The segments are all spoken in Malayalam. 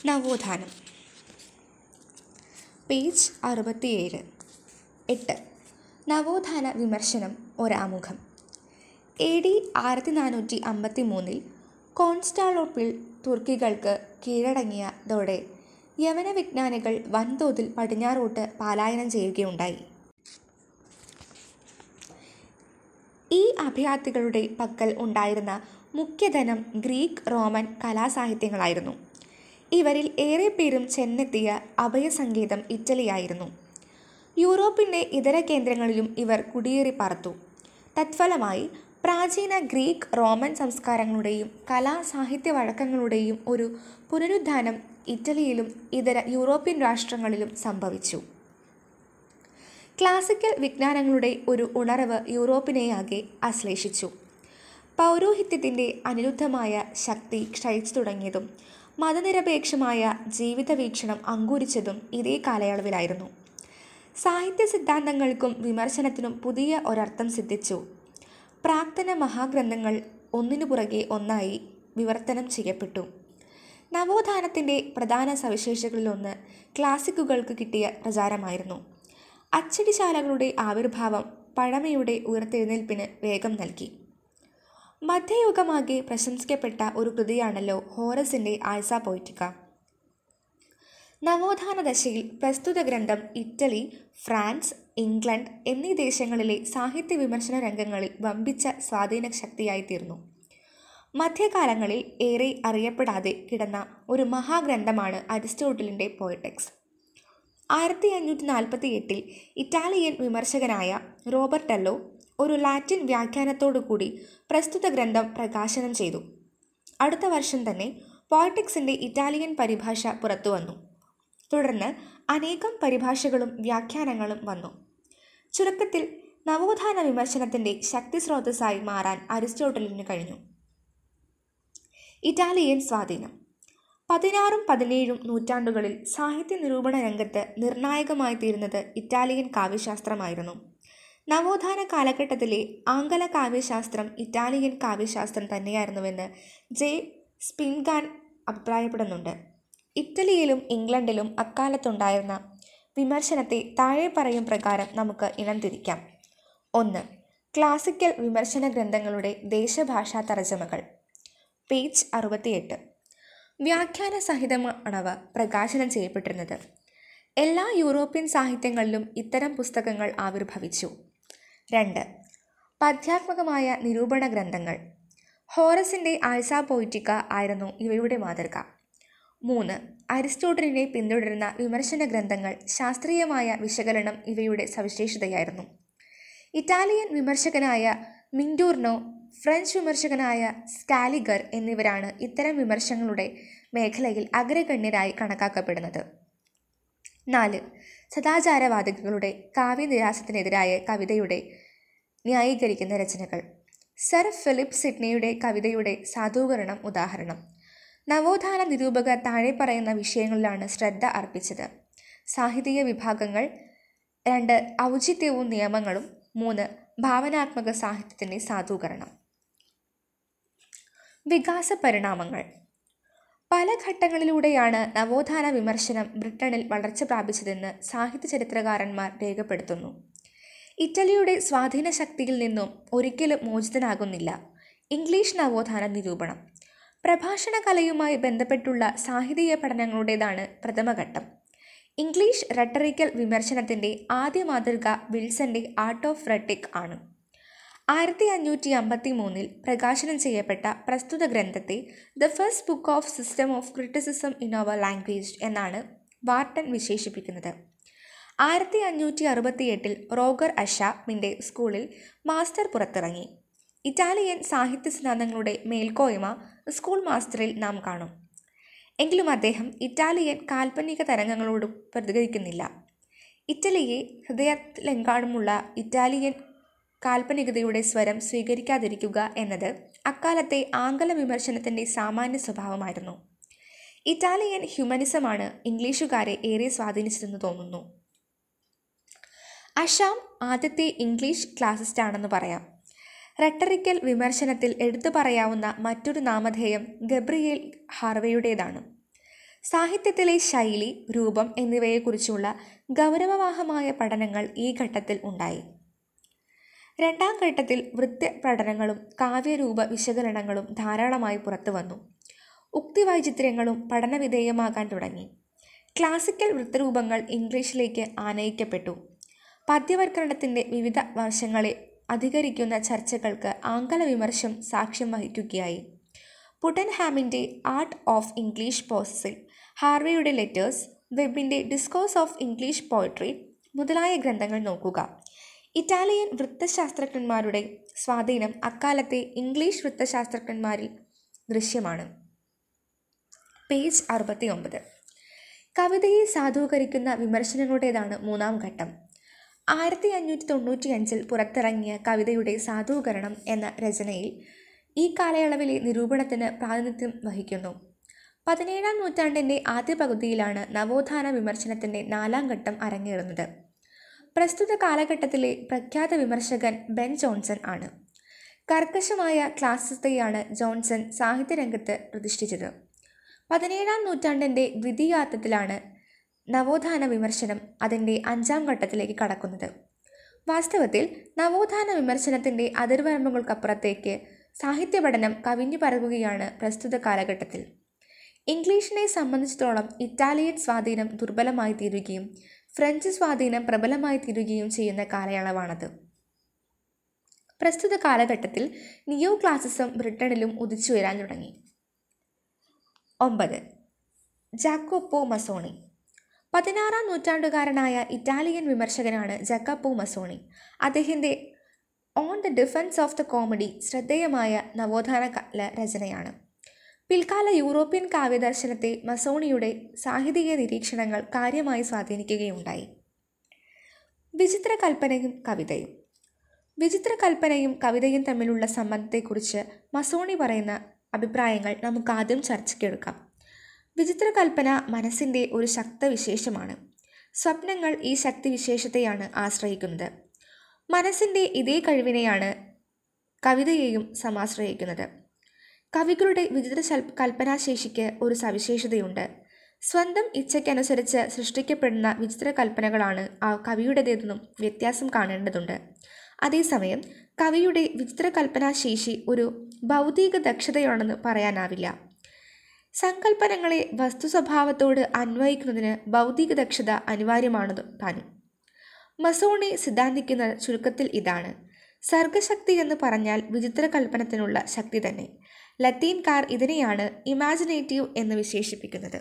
നവോത്ഥാനം പേജ് അറുപത്തിയേഴ് എട്ട് നവോത്ഥാന വിമർശനം ഒരാമുഖം എ ഡി ആയിരത്തി നാനൂറ്റി അമ്പത്തി മൂന്നിൽ കോൺസ്റ്റാളോപ്പിൾ തുർക്കികൾക്ക് കീഴടങ്ങിയതോടെ യവന വിജ്ഞാനികൾ വൻതോതിൽ പടിഞ്ഞാറോട്ട് പലായനം ചെയ്യുകയുണ്ടായി ഈ അഭയാർത്ഥികളുടെ പക്കൽ ഉണ്ടായിരുന്ന മുഖ്യധനം ഗ്രീക്ക് റോമൻ കലാസാഹിത്യങ്ങളായിരുന്നു ഇവരിൽ ഏറെ പേരും ചെന്നെത്തിയ അഭയസങ്കേതം ഇറ്റലിയായിരുന്നു യൂറോപ്പിൻ്റെ ഇതര കേന്ദ്രങ്ങളിലും ഇവർ കുടിയേറി പാർത്തു തത്ഫലമായി പ്രാചീന ഗ്രീക്ക് റോമൻ സംസ്കാരങ്ങളുടെയും കലാ സാഹിത്യ വഴക്കങ്ങളുടെയും ഒരു പുനരുദ്ധാനം ഇറ്റലിയിലും ഇതര യൂറോപ്യൻ രാഷ്ട്രങ്ങളിലും സംഭവിച്ചു ക്ലാസിക്കൽ വിജ്ഞാനങ്ങളുടെ ഒരു ഉണർവ് യൂറോപ്പിനെയാകെ ആശ്ലേഷിച്ചു പൗരോഹിത്യത്തിൻ്റെ അനിരുദ്ധമായ ശക്തി ക്ഷയിച്ചു തുടങ്ങിയതും മതനിരപേക്ഷമായ ജീവിത വീക്ഷണം അങ്കുരിച്ചതും ഇതേ കാലയളവിലായിരുന്നു സാഹിത്യ സിദ്ധാന്തങ്ങൾക്കും വിമർശനത്തിനും പുതിയ ഒരർത്ഥം സിദ്ധിച്ചു പ്രാക്തന മഹാഗ്രന്ഥങ്ങൾ ഒന്നിനു പുറകെ ഒന്നായി വിവർത്തനം ചെയ്യപ്പെട്ടു നവോത്ഥാനത്തിൻ്റെ പ്രധാന സവിശേഷതകളിലൊന്ന് ക്ലാസിക്കുകൾക്ക് കിട്ടിയ പ്രചാരമായിരുന്നു അച്ചടിശാലകളുടെ ആവിർഭാവം പഴമയുടെ ഉയർത്തെഴുന്നേൽപ്പിന് വേഗം നൽകി മധ്യയുഗമാകെ പ്രശംസിക്കപ്പെട്ട ഒരു കൃതിയാണല്ലോ ഹോറസിൻ്റെ ആഴ്സ പോയിറ്റിക്ക നവോത്ഥാന ദശയിൽ പ്രസ്തുത ഗ്രന്ഥം ഇറ്റലി ഫ്രാൻസ് ഇംഗ്ലണ്ട് എന്നീ ദേശങ്ങളിലെ സാഹിത്യ വിമർശന രംഗങ്ങളിൽ വമ്പിച്ച സ്വാധീന ശക്തിയായിത്തീർന്നു മധ്യകാലങ്ങളിൽ ഏറെ അറിയപ്പെടാതെ കിടന്ന ഒരു മഹാഗ്രന്ഥമാണ് അരിസ്റ്റോട്ടലിൻ്റെ പോയറ്റിക്സ് ആയിരത്തി അഞ്ഞൂറ്റി നാൽപ്പത്തി എട്ടിൽ ഇറ്റാലിയൻ വിമർശകനായ റോബർട്ടല്ലോ ഒരു ലാറ്റിൻ വ്യാഖ്യാനത്തോടുകൂടി പ്രസ്തുത ഗ്രന്ഥം പ്രകാശനം ചെയ്തു അടുത്ത വർഷം തന്നെ പോയറ്റിക്സിൻ്റെ ഇറ്റാലിയൻ പരിഭാഷ പുറത്തുവന്നു തുടർന്ന് അനേകം പരിഭാഷകളും വ്യാഖ്യാനങ്ങളും വന്നു ചുരുക്കത്തിൽ നവോത്ഥാന വിമർശനത്തിൻ്റെ ശക്തി സ്രോതസ്സായി മാറാൻ അരിസ്റ്റോട്ടലിന് കഴിഞ്ഞു ഇറ്റാലിയൻ സ്വാധീനം പതിനാറും പതിനേഴും നൂറ്റാണ്ടുകളിൽ സാഹിത്യ നിരൂപണ രംഗത്ത് നിർണായകമായി തീരുന്നത് ഇറ്റാലിയൻ കാവ്യശാസ്ത്രമായിരുന്നു നവോത്ഥാന കാലഘട്ടത്തിലെ ആംഗല കാവ്യശാസ്ത്രം ഇറ്റാലിയൻ കാവ്യശാസ്ത്രം തന്നെയായിരുന്നുവെന്ന് ജെ സ്പിൻഗാൻ അഭിപ്രായപ്പെടുന്നുണ്ട് ഇറ്റലിയിലും ഇംഗ്ലണ്ടിലും അക്കാലത്തുണ്ടായിരുന്ന വിമർശനത്തെ താഴെ പറയും പ്രകാരം നമുക്ക് ഇനം തിരിക്കാം ഒന്ന് ക്ലാസിക്കൽ വിമർശന ഗ്രന്ഥങ്ങളുടെ ദേശഭാഷാ തർജ്ജമകൾ പേജ് അറുപത്തിയെട്ട് വ്യാഖ്യാന സഹിതമാണവ പ്രകാശനം ചെയ്യപ്പെട്ടിരുന്നത് എല്ലാ യൂറോപ്യൻ സാഹിത്യങ്ങളിലും ഇത്തരം പുസ്തകങ്ങൾ ആവിർഭവിച്ചു രണ്ട് പദ്യാത്മകമായ നിരൂപണ ഗ്രന്ഥങ്ങൾ ഹോറസിൻ്റെ ആഴ്സ പോയിറ്റിക്ക ആയിരുന്നു ഇവയുടെ മാതൃക മൂന്ന് അരിസ്റ്റോട്ടലിനെ പിന്തുടരുന്ന വിമർശന ഗ്രന്ഥങ്ങൾ ശാസ്ത്രീയമായ വിശകലനം ഇവയുടെ സവിശേഷതയായിരുന്നു ഇറ്റാലിയൻ വിമർശകനായ മിൻഡൂർനോ ഫ്രഞ്ച് വിമർശകനായ സ്കാലിഗർ എന്നിവരാണ് ഇത്തരം വിമർശനങ്ങളുടെ മേഖലയിൽ അഗ്രഗണ്യരായി കണക്കാക്കപ്പെടുന്നത് നാല് സദാചാരവാദികളുടെ കാവ്യനിരാസത്തിനെതിരായ കവിതയുടെ ന്യായീകരിക്കുന്ന രചനകൾ സർ ഫിലിപ്പ് സിഡ്നിയുടെ കവിതയുടെ സാധൂകരണം ഉദാഹരണം നവോത്ഥാന നിരൂപകർ താഴെ പറയുന്ന വിഷയങ്ങളിലാണ് ശ്രദ്ധ അർപ്പിച്ചത് സാഹിത്യ വിഭാഗങ്ങൾ രണ്ട് ഔചിത്യവും നിയമങ്ങളും മൂന്ന് ഭാവനാത്മക സാഹിത്യത്തിൻ്റെ സാധൂകരണം വികാസ പരിണാമങ്ങൾ പല ഘട്ടങ്ങളിലൂടെയാണ് നവോത്ഥാന വിമർശനം ബ്രിട്ടനിൽ വളർച്ച പ്രാപിച്ചതെന്ന് സാഹിത്യ ചരിത്രകാരന്മാർ രേഖപ്പെടുത്തുന്നു ഇറ്റലിയുടെ സ്വാധീന ശക്തിയിൽ നിന്നും ഒരിക്കലും മോചിതനാകുന്നില്ല ഇംഗ്ലീഷ് നവോത്ഥാന നിരൂപണം പ്രഭാഷണ കലയുമായി ബന്ധപ്പെട്ടുള്ള സാഹിത്യ പഠനങ്ങളുടേതാണ് പ്രഥമഘട്ടം ഇംഗ്ലീഷ് റട്ടറിക്കൽ വിമർശനത്തിൻ്റെ ആദ്യ മാതൃക വിൽസന്റെ ആർട്ട് ഓഫ് റെട്ടിക് ആണ് ആയിരത്തി അഞ്ഞൂറ്റി അമ്പത്തി മൂന്നിൽ പ്രകാശനം ചെയ്യപ്പെട്ട പ്രസ്തുത ഗ്രന്ഥത്തെ the first book of system of criticism in our language എന്നാണ് വാർട്ടൻ വിശേഷിപ്പിക്കുന്നത് ആയിരത്തി അഞ്ഞൂറ്റി അറുപത്തി എട്ടിൽ റോഗർ അഷാമിൻ്റെ സ്കൂളിൽ മാസ്റ്റർ പുറത്തിറങ്ങി ഇറ്റാലിയൻ സാഹിത്യ സിദ്ധാന്തങ്ങളുടെ മേൽക്കോയ്മ സ്കൂൾ മാസ്റ്ററിൽ നാം കാണും എങ്കിലും അദ്ദേഹം ഇറ്റാലിയൻ കാൽപ്പനിക തരംഗങ്ങളോട് പ്രതികരിക്കുന്നില്ല ഇറ്റലിയെ ഹൃദയത്തിലെങ്കാടുമുള്ള ഇറ്റാലിയൻ കാൽപ്പനികതയുടെ സ്വരം സ്വീകരിക്കാതിരിക്കുക എന്നത് അക്കാലത്തെ ആംഗല വിമർശനത്തിൻ്റെ സാമാന്യ സ്വഭാവമായിരുന്നു ഇറ്റാലിയൻ ഹ്യൂമനിസമാണ് ഇംഗ്ലീഷുകാരെ ഏറെ സ്വാധീനിച്ചതെന്ന് തോന്നുന്നു അഷാം ആദ്യത്തെ ഇംഗ്ലീഷ് ക്ലാസിസ്റ്റാണെന്ന് പറയാം റട്ടറിക്കൽ വിമർശനത്തിൽ എടുത്തു പറയാവുന്ന മറ്റൊരു നാമധേയം ഗബ്രിയേൽ ഹാർവയുടേതാണ് സാഹിത്യത്തിലെ ശൈലി രൂപം എന്നിവയെക്കുറിച്ചുള്ള ഗൗരവവാഹമായ പഠനങ്ങൾ ഈ ഘട്ടത്തിൽ ഉണ്ടായി രണ്ടാം ഘട്ടത്തിൽ വൃത്യ പഠനങ്ങളും കാവ്യരൂപ വിശകലനങ്ങളും ധാരാളമായി പുറത്തുവന്നു ഉക്തിവൈചിത്ര്യങ്ങളും പഠനവിധേയമാകാൻ തുടങ്ങി ക്ലാസിക്കൽ വൃത്തരൂപങ്ങൾ ഇംഗ്ലീഷിലേക്ക് ആനയിക്കപ്പെട്ടു പദ്യവൽക്കരണത്തിൻ്റെ വിവിധ വശങ്ങളെ അധികരിക്കുന്ന ചർച്ചകൾക്ക് ആംഗല വിമർശം സാക്ഷ്യം വഹിക്കുകയായി പുട്ടൻഹാമിൻ്റെ ആർട്ട് ഓഫ് ഇംഗ്ലീഷ് പോസിൽ ഹാർവേയുടെ ലെറ്റേഴ്സ് വെബിൻ്റെ ഡിസ്കോഴ്സ് ഓഫ് ഇംഗ്ലീഷ് പോയട്രി മുതലായ ഗ്രന്ഥങ്ങൾ നോക്കുക ഇറ്റാലിയൻ വൃത്തശാസ്ത്രജ്ഞന്മാരുടെ സ്വാധീനം അക്കാലത്തെ ഇംഗ്ലീഷ് വൃത്തശാസ്ത്രജ്ഞന്മാരിൽ ദൃശ്യമാണ് പേജ് അറുപത്തി ഒമ്പത് കവിതയെ സാധൂകരിക്കുന്ന വിമർശനങ്ങളുടേതാണ് മൂന്നാം ഘട്ടം ആയിരത്തി അഞ്ഞൂറ്റി തൊണ്ണൂറ്റി അഞ്ചിൽ പുറത്തിറങ്ങിയ കവിതയുടെ സാധൂകരണം എന്ന രചനയിൽ ഈ കാലയളവിലെ നിരൂപണത്തിന് പ്രാതിനിധ്യം വഹിക്കുന്നു പതിനേഴാം നൂറ്റാണ്ടിൻ്റെ ആദ്യ പകുതിയിലാണ് നവോത്ഥാന വിമർശനത്തിൻ്റെ നാലാം ഘട്ടം അരങ്ങേറുന്നത് പ്രസ്തുത കാലഘട്ടത്തിലെ പ്രഖ്യാത വിമർശകൻ ബെൻ ജോൺസൺ ആണ് കർക്കശമായ ക്ലാസിസത്തെയാണ് ജോൺസൺ സാഹിത്യരംഗത്ത് പ്രതിഷ്ഠിച്ചത് പതിനേഴാം നൂറ്റാണ്ടിൻ്റെ ദ്വിതീയാർത്ഥത്തിലാണ് നവോത്ഥാന വിമർശനം അതിൻ്റെ അഞ്ചാം ഘട്ടത്തിലേക്ക് കടക്കുന്നത് വാസ്തവത്തിൽ നവോത്ഥാന വിമർശനത്തിൻ്റെ അതിർവരമ്പുകൾക്കപ്പുറത്തേക്ക് സാഹിത്യ പഠനം കവിഞ്ഞു പരകുകയാണ് പ്രസ്തുത കാലഘട്ടത്തിൽ ഇംഗ്ലീഷിനെ സംബന്ധിച്ചിടത്തോളം ഇറ്റാലിയൻ സ്വാധീനം ദുർബലമായി തീരുകയും ഫ്രഞ്ച് സ്വാധീനം പ്രബലമായി തീരുകയും ചെയ്യുന്ന കാലയളവാണത് പ്രസ്തുത കാലഘട്ടത്തിൽ നിയോ ക്ലാസിസം ബ്രിട്ടനിലും ഉദിച്ചുയരാൻ തുടങ്ങി ഒമ്പത് ജാക്കോപ്പോ മസോണി പതിനാറാം നൂറ്റാണ്ടുകാരനായ ഇറ്റാലിയൻ വിമർശകനാണ് ജക്കപ്പോ മസോണി അദ്ദേഹത്തിൻ്റെ on the defence of the comedy ശ്രദ്ധേയമായ നവോത്ഥാന കാല രചനയാണ് പിൽക്കാല യൂറോപ്യൻ കാവ്യദർശനത്തെ മസോണിയുടെ സാഹിത്യ നിരീക്ഷണങ്ങൾ കാര്യമായി സ്വാധീനിക്കുകയുണ്ടായി വിചിത്ര കൽപ്പനയും കവിതയും വിചിത്ര കൽപ്പനയും കവിതയും തമ്മിലുള്ള സംബന്ധത്തെക്കുറിച്ച് മസോണി പറയുന്ന അഭിപ്രായങ്ങൾ നമുക്ക് ആദ്യം ചർച്ചയ്ക്കെടുക്കാം വിചിത്ര കൽപ്പന മനസ്സിൻ്റെ ഒരു ശക്തവിശേഷമാണ് സ്വപ്നങ്ങൾ ഈ ശക്തിവിശേഷത്തെയാണ് ആശ്രയിക്കുന്നത് മനസ്സിൻ്റെ ഇതേ കഴിവിനെയാണ് കവിതയെയും സമാശ്രയിക്കുന്നത് കവികളുടെ വിചിത്ര കൽപ്പനാശേഷിക്ക് ഒരു സവിശേഷതയുണ്ട് സ്വന്തം ഇച്ഛയ്ക്കനുസരിച്ച് സൃഷ്ടിക്കപ്പെടുന്ന വിചിത്ര കൽപ്പനകളാണ് ആ കവിയുടേതെന്നും വ്യത്യാസം കാണേണ്ടതുണ്ട് അതേസമയം കവിയുടെ വിചിത്ര കൽപ്പനാശേഷി ഒരു ഭൗതിക ദക്ഷതയാണെന്ന് പറയാനാവില്ല സങ്കല്പനങ്ങളെ വസ്തുസ്വഭാവത്തോട് അന്വയിക്കുന്നതിന് ഭൗതിക ദക്ഷത അനിവാര്യമാണ് താനും മസോണി സിദ്ധാന്തിക്കുന്ന ചുരുക്കത്തിൽ ഇതാണ് സർഗശക്തി എന്ന് പറഞ്ഞാൽ വിചിത്ര കൽപ്പനത്തിനുള്ള ശക്തി തന്നെ ലത്തീൻകാർ ഇതിനെയാണ് ഇമാജിനേറ്റീവ് എന്ന് വിശേഷിപ്പിക്കുന്നത്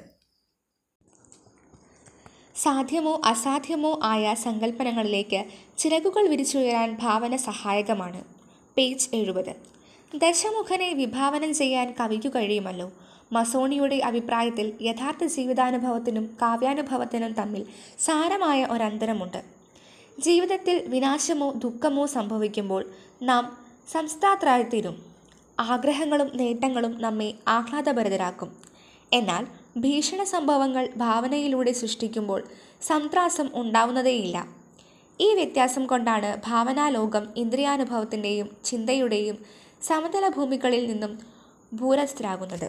സാധ്യമോ അസാധ്യമോ ആയ സങ്കല്പനങ്ങളിലേക്ക് ചിറകുകൾ വിരിച്ചുയരാൻ ഭാവന സഹായകമാണ് പേജ് എഴുപത് ദശമുഖനെ വിഭാവനം ചെയ്യാൻ കവിക്കു കഴിയുമല്ലോ മസോണിയുടെ അഭിപ്രായത്തിൽ യഥാർത്ഥ ജീവിതാനുഭവത്തിനും കാവ്യാനുഭവത്തിനും തമ്മിൽ സാരമായ ഒരന്തരമുണ്ട് ജീവിതത്തിൽ വിനാശമോ ദുഃഖമോ സംഭവിക്കുമ്പോൾ നാം സംസ്ഥാത്രായിത്തീരും ആഗ്രഹങ്ങളും നേട്ടങ്ങളും നമ്മെ ആഹ്ലാദഭരിതരാക്കും എന്നാൽ ഭീഷണ സംഭവങ്ങൾ ഭാവനയിലൂടെ സൃഷ്ടിക്കുമ്പോൾ സംത്രാസം ഉണ്ടാവുന്നതേയില്ല ഈ വ്യത്യാസം കൊണ്ടാണ് ഭാവനാലോകം ഇന്ദ്രിയാനുഭവത്തിൻ്റെയും ചിന്തയുടെയും സമതല ഭൂമികളിൽ നിന്നും ഭൂരസ്ഥരാകുന്നത്